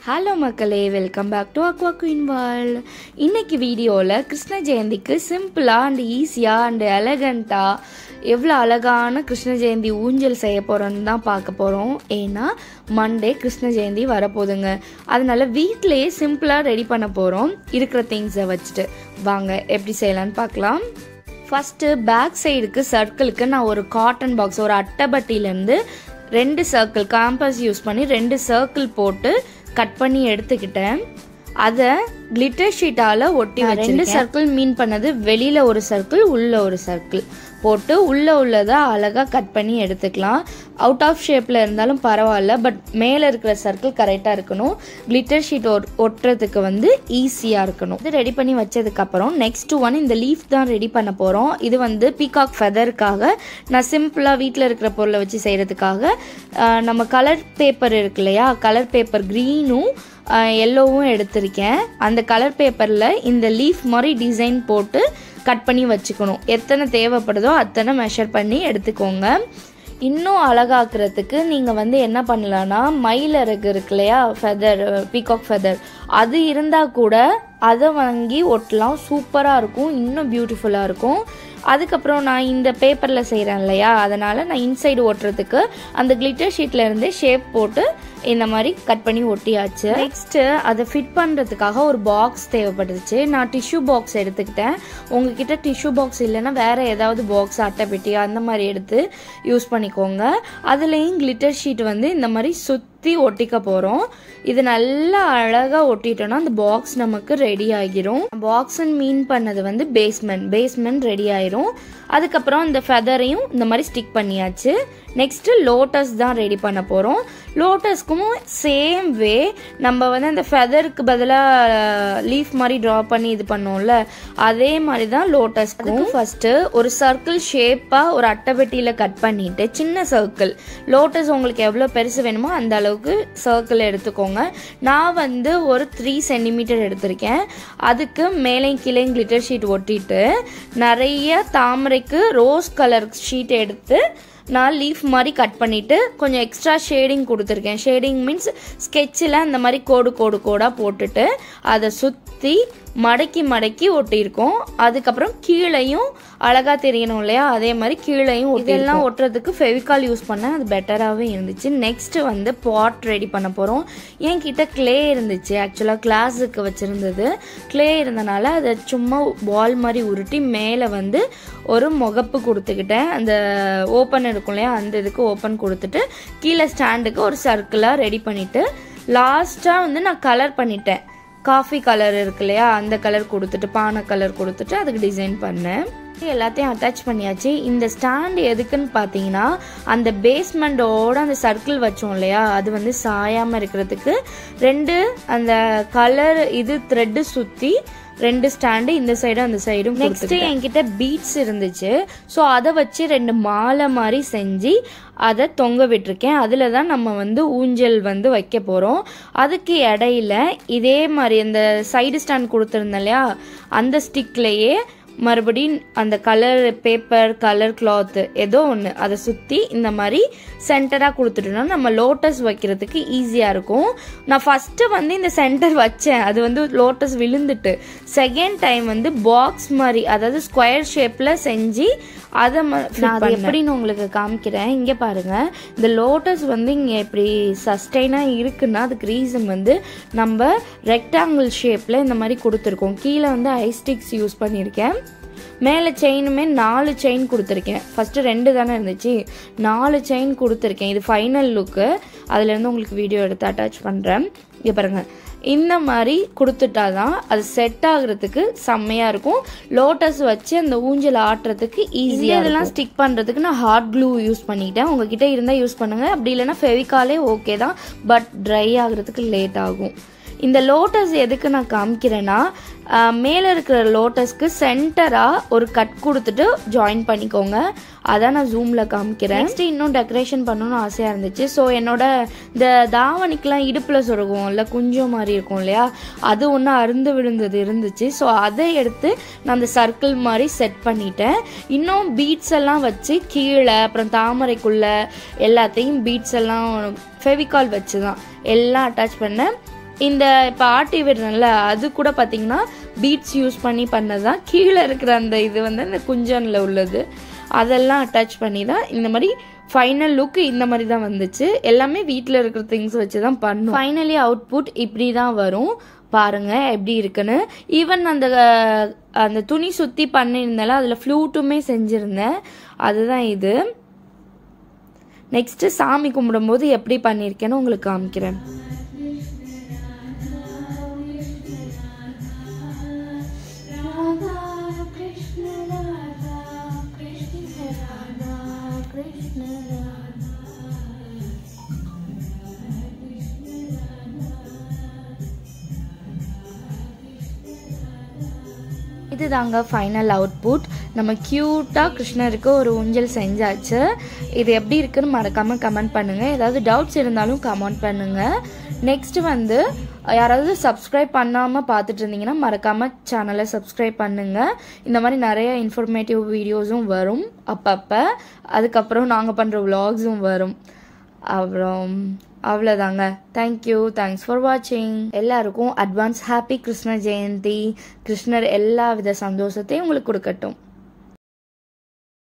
hello மக்களே welcome back to aqua queen world இன்னைக்கு வீடியோவில் கிருஷ்ண ஜெயந்திக்கு சிம்பிளாக அண்ட் ஈஸியாக அண்ட் எலகண்ட்டாக எவ்வளோ அழகான கிருஷ்ண ஜெயந்தி ஊஞ்சல் செய்ய போகிறோன்னு தான் பார்க்க போகிறோம் ஏன்னா மண்டே கிருஷ்ண ஜெயந்தி வரப்போகுதுங்க அதனால வீட்டிலேயே சிம்பிளாக ரெடி பண்ண போகிறோம் இருக்கிற திங்ஸை வச்சுட்டு வாங்க எப்படி செய்யலான்னு பார்க்கலாம் ஃபஸ்ட்டு பேக் சைடுக்கு சர்க்கிளுக்கு நான் ஒரு காட்டன் பாக்ஸ் ஒரு அட்டைப்பட்டியிலேருந்து ரெண்டு சர்க்கிள் காம்பஸ் யூஸ் பண்ணி ரெண்டு சர்க்கிள் போட்டு கட் பண்ணி எடுத்துக்கிட்டேன் அதை கிளிட்டர் ஷீட்டால் ஒட்டி வச்சு ரெண்டு சர்க்கிள் மீன் பண்ணது வெளியில் ஒரு சர்க்கிள் உள்ள ஒரு சர்க்கிள் போட்டு உள்ளே உள்ளதை அழகாக கட் பண்ணி எடுத்துக்கலாம் அவுட் ஆஃப் ஷேப்பில் இருந்தாலும் பரவாயில்ல பட் மேலே இருக்கிற சர்க்கிள் கரெக்டாக இருக்கணும் கிளிட்டர் ஷீட் ஒட்டுறதுக்கு வந்து ஈஸியாக இருக்கணும் இது ரெடி பண்ணி வச்சதுக்கப்புறம் நெக்ஸ்ட் ஒன் இந்த லீஃப் தான் ரெடி பண்ண போகிறோம் இது வந்து பீகாக் ஃபெதருக்காக நான் சிம்பிளாக வீட்டில் இருக்கிற பொருளை வச்சு செய்கிறதுக்காக நம்ம கலர் பேப்பர் இருக்கு இல்லையா கலர் பேப்பர் க்ரீனும் எல்லோவும் எடுத்திருக்கேன் அந்த கலர் பேப்பரில் இந்த லீஃப் மாதிரி டிசைன் போட்டு கட் பண்ணி வச்சுக்கணும் எத்தனை தேவைப்படுதோ அத்தனை மெஷர் பண்ணி எடுத்துக்கோங்க இன்னும் அழகாக்குறதுக்கு நீங்கள் வந்து என்ன பண்ணலான்னா மயிலறகு இருக்கு இல்லையா ஃபெதர் பீகாக் ஃபெதர் அது இருந்தால் கூட அதை வாங்கி ஒட்டலாம் சூப்பராக இருக்கும் இன்னும் பியூட்டிஃபுல்லாக இருக்கும் அதுக்கப்புறம் நான் இந்த பேப்பரில் செய்கிறேன் இல்லையா அதனால் நான் இன்சைடு ஒட்டுறதுக்கு அந்த கிளிட்டர் ஷீட்டில் இருந்தே ஷேப் போட்டு இந்த மாதிரி கட் பண்ணி ஒட்டியாச்சு நெக்ஸ்ட்டு அதை ஃபிட் பண்ணுறதுக்காக ஒரு பாக்ஸ் தேவைப்பட்டுச்சு நான் டிஷ்யூ பாக்ஸ் எடுத்துக்கிட்டேன் உங்ககிட்ட டிஷ்யூ பாக்ஸ் இல்லைன்னா வேறு ஏதாவது பாக்ஸ் அட்டை பெட்டி அந்த மாதிரி எடுத்து யூஸ் பண்ணிக்கோங்க அதுலேயும் கிளிட்டர் ஷீட் வந்து இந்த மாதிரி சுற்றி ஒட்டிக்க போகிறோம் இது நல்லா அழகாக ஒட்டிட்டோன்னா அந்த பாக்ஸ் நமக்கு ரெடி ஆகிரும் பாக்ஸ்ன்னு மீன் பண்ணது வந்து பேஸ்மெண்ட் பேஸ்மெண்ட் ரெடி ஆயிரும் அதுக்கப்புறம் இந்த ஃபெதரையும் இந்த மாதிரி ஸ்டிக் பண்ணியாச்சு நெக்ஸ்ட்டு லோட்டஸ் தான் ரெடி பண்ண போகிறோம் லோட்டஸ்க்கும் சேம் வே நம்ம வந்து அந்த ஃபெதருக்கு பதிலாக லீஃப் மாதிரி ட்ரா பண்ணி இது பண்ணோம்ல அதே மாதிரி தான் லோட்டஸ்க்கும் ஃபஸ்ட்டு ஒரு சர்க்கிள் ஷேப்பாக ஒரு அட்டைப்பெட்டியில் கட் பண்ணிட்டு சின்ன சர்க்கிள் லோட்டஸ் உங்களுக்கு எவ்வளோ பெருசு வேணுமோ அந்த அளவுக்கு சர்க்கிள் எடுத்துக்கோங்க நான் வந்து ஒரு த்ரீ சென்டிமீட்டர் எடுத்திருக்கேன் அதுக்கு மேலேயும் கீழே கிளிட்டர் ஷீட் ஒட்டிட்டு நிறைய தாமரைக்கு ரோஸ் கலர் ஷீட் எடுத்து நான் லீஃப் மாதிரி கட் பண்ணிவிட்டு கொஞ்சம் எக்ஸ்ட்ரா ஷேடிங் கொடுத்துருக்கேன் ஷேடிங் மீன்ஸ் ஸ்கெட்சில் அந்த மாதிரி கோடு கோடு கோடாக போட்டுட்டு அதை சுற்றி மடக்கி மடக்கி ஒட்டியிருக்கோம் அதுக்கப்புறம் கீழையும் அழகாக தெரியணும் இல்லையா அதே மாதிரி கீழையும் இதெல்லாம் ஒட்டுறதுக்கு ஃபெவிகால் யூஸ் பண்ணேன் அது பெட்டராகவே இருந்துச்சு நெக்ஸ்ட்டு வந்து பாட் ரெடி பண்ண போகிறோம் என்கிட்ட கிளே இருந்துச்சு ஆக்சுவலாக கிளாஸுக்கு வச்சுருந்தது கிளே இருந்தனால அதை சும்மா பால் மாதிரி உருட்டி மேலே வந்து ஒரு முகப்பு கொடுத்துக்கிட்டேன் அந்த ஓப்பன் இருக்கும் இல்லையா அந்த இதுக்கு ஓப்பன் கொடுத்துட்டு கீழே ஸ்டாண்டுக்கு ஒரு சர்க்கிளாக ரெடி பண்ணிவிட்டு லாஸ்ட்டாக வந்து நான் கலர் பண்ணிட்டேன் காஃபி கலர் இருக்கு இல்லையா அந்த கலர் கொடுத்துட்டு பானை கலர் கொடுத்துட்டு அதுக்கு டிசைன் பண்ணேன் எல்லாத்தையும் அட்டாச் பண்ணியாச்சு இந்த ஸ்டாண்ட் எதுக்குன்னு பார்த்தீங்கன்னா அந்த பேஸ்மெண்ட்டோட அந்த சர்க்கிள் வச்சோம் இல்லையா அது வந்து சாயாமல் இருக்கிறதுக்கு ரெண்டு அந்த கலர் இது த்ரெட்டு சுற்றி ரெண்டு ஸ்டாண்டு இந்த சைடும் அந்த சைடும் நெக்ஸ்ட் என்கிட்ட பீட்ஸ் இருந்துச்சு ஸோ அதை வச்சு ரெண்டு மாலை மாதிரி செஞ்சு அதை தொங்க விட்டுருக்கேன் அதில் தான் நம்ம வந்து ஊஞ்சல் வந்து வைக்க போகிறோம் அதுக்கு இடையில இதே மாதிரி அந்த சைடு ஸ்டாண்ட் கொடுத்துருந்தேன் இல்லையா அந்த ஸ்டிக்லேயே மறுபடியும் அந்த கலர் பேப்பர் கலர் கிளாத்து ஏதோ ஒன்று அதை சுற்றி இந்த மாதிரி சென்டராக கொடுத்துட்டோம்னா நம்ம லோட்டஸ் வைக்கிறதுக்கு ஈஸியாக இருக்கும் நான் ஃபஸ்ட்டு வந்து இந்த சென்டர் வச்சேன் அது வந்து லோட்டஸ் விழுந்துட்டு செகண்ட் டைம் வந்து பாக்ஸ் மாதிரி அதாவது ஸ்கொயர் ஷேப்பில் செஞ்சு அதை நான் எப்படின்னு உங்களுக்கு காமிக்கிறேன் இங்கே பாருங்கள் இந்த லோட்டஸ் வந்து இங்கே எப்படி சஸ்டைனாக இருக்குன்னா அதுக்கு ரீசன் வந்து நம்ம ரெக்டாங்கிள் ஷேப்பில் இந்த மாதிரி கொடுத்துருக்கோம் கீழே வந்து ஐஸ்டிக்ஸ் யூஸ் பண்ணியிருக்கேன் மேலே செயினுமே நாலு செயின் கொடுத்துருக்கேன் ஃபஸ்ட்டு ரெண்டு தானே இருந்துச்சு நாலு செயின் கொடுத்துருக்கேன் இது ஃபைனல் லுக்கு அதுலேருந்து உங்களுக்கு வீடியோ எடுத்து அட்டாச் பண்ணுறேன் இங்கே பாருங்கள் இந்த மாதிரி கொடுத்துட்டா தான் அது செட் ஆகுறதுக்கு செம்மையாக இருக்கும் லோட்டஸ் வச்சு அந்த ஊஞ்சல் ஆட்டுறதுக்கு ஈஸியாக இதெல்லாம் ஸ்டிக் பண்ணுறதுக்கு நான் ஹார்ட் க்ளூ யூஸ் பண்ணிக்கிட்டேன் உங்ககிட்ட இருந்தால் யூஸ் பண்ணுங்கள் அப்படி இல்லைன்னா ஃபெவிகாலே ஓகே தான் பட் ட்ரை ஆகுறதுக்கு லேட் ஆகும் இந்த லோட்டஸ் எதுக்கு நான் காமிக்கிறேன்னா மேலே இருக்கிற லோட்டஸ்க்கு சென்டராக ஒரு கட் கொடுத்துட்டு ஜாயின் பண்ணிக்கோங்க அதான் நான் ஜூமில் காமிக்கிறேன் நெக்ஸ்ட் இன்னும் டெக்கரேஷன் பண்ணணும்னு ஆசையாக இருந்துச்சு ஸோ என்னோட இந்த தாவணிக்கெலாம் இடுப்பில் சொருகும் இல்லை குஞ்சம் மாதிரி இருக்கும் இல்லையா அது ஒன்று அருந்து விழுந்தது இருந்துச்சு ஸோ அதை எடுத்து நான் அந்த சர்க்கிள் மாதிரி செட் பண்ணிட்டேன் இன்னும் பீட்ஸ் எல்லாம் வச்சு கீழே அப்புறம் தாமரைக்குள்ளே எல்லாத்தையும் பீட்ஸ் எல்லாம் ஃபெவிகால் வச்சு தான் எல்லாம் அட்டாச் பண்ணேன் இந்த இப்போ ஆட்டி விடுறேன்ல அது கூட பார்த்தீங்கன்னா பீட்ஸ் யூஸ் பண்ணி பண்ணது தான் கீழே இருக்கிற அந்த இது வந்து அந்த குஞ்சனில் உள்ளது அதெல்லாம் அட்டாச் பண்ணி தான் இந்த மாதிரி ஃபைனல் லுக் இந்த மாதிரி தான் வந்துச்சு எல்லாமே வீட்டில் இருக்கிற திங்ஸ் வச்சு தான் பண்ணும் ஃபைனலி அவுட்புட் இப்படி தான் வரும் பாருங்க எப்படி இருக்குன்னு ஈவன் அந்த அஹ், அந்த துணி சுற்றி பண்ணியிருந்தால அதில் ஃப்ளூட்டுமே செஞ்சுருந்தேன் அதுதான் இது நெக்ஸ்ட்டு சாமி கும்பிடும்போது எப்படி பண்ணியிருக்கேன்னு உங்களுக்கு காமிக்கிறேன் இதுதாங்க ஃபைனல் அவுட்புட் நம்ம க்யூட்டாக கிருஷ்ணருக்கு ஒரு ஊஞ்சல் செஞ்சாச்சு இது எப்படி இருக்குன்னு மறக்காமல் கமெண்ட் பண்ணுங்கள் ஏதாவது டவுட்ஸ் இருந்தாலும் கமெண்ட் பண்ணுங்கள் நெக்ஸ்ட் வந்து யாராவது சப்ஸ்கிரைப் பண்ணாமல் பார்த்துட்டு இருந்தீங்கன்னா மறக்காமல் சேனலை சப்ஸ்கிரைப் பண்ணுங்கள் இந்த மாதிரி நிறைய இன்ஃபர்மேட்டிவ் வீடியோஸும் வரும் அப்பப்போ அதுக்கப்புறம் நாங்கள் பண்ணுற vlogsம் வரும் அப்புறம் அவ்வளோதாங்க தேங்க்யூ தேங்க்ஸ் ஃபார் வாட்சிங் எல்லாருக்கும் அட்வான்ஸ் ஹாப்பி கிருஷ்ண ஜெயந்தி கிருஷ்ணர் எல்லா வித சந்தோஷத்தையும் உங்களுக்கு கொடுக்கட்டும்